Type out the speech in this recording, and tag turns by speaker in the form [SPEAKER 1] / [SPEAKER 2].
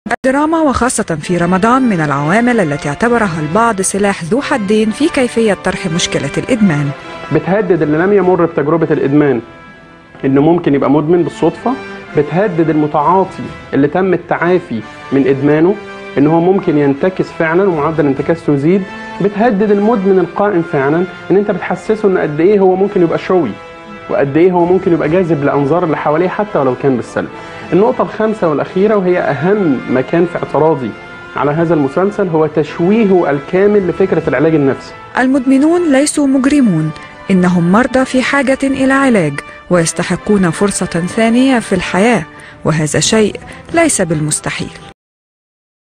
[SPEAKER 1] الدراما وخاصة في رمضان من العوامل التي اعتبرها البعض سلاح ذو حدين في كيفية طرح مشكلة الإدمان
[SPEAKER 2] بتهدد اللي لم يمر بتجربة الإدمان إنه ممكن يبقى مدمن بالصدفة بتهدد المتعاطي اللي تم التعافي من إدمانه إن هو ممكن ينتكس فعلا ومعدل انتكاسته يزيد بتهدد المدمن القائم فعلا إن أنت بتحسسه إن قد إيه هو ممكن يبقى شوي وقد إيه هو ممكن يبقى جاذب لأنظار اللي حواليه حتى ولو كان بالسلب النقطة الخامسة والأخيرة وهي أهم مكان في اعتراضي على هذا المسلسل هو تشويهه الكامل لفكرة العلاج النفسي
[SPEAKER 1] المدمنون ليسوا مجرمون إنهم مرضى في حاجة إلى علاج ويستحقون فرصة ثانية في الحياة وهذا شيء ليس بالمستحيل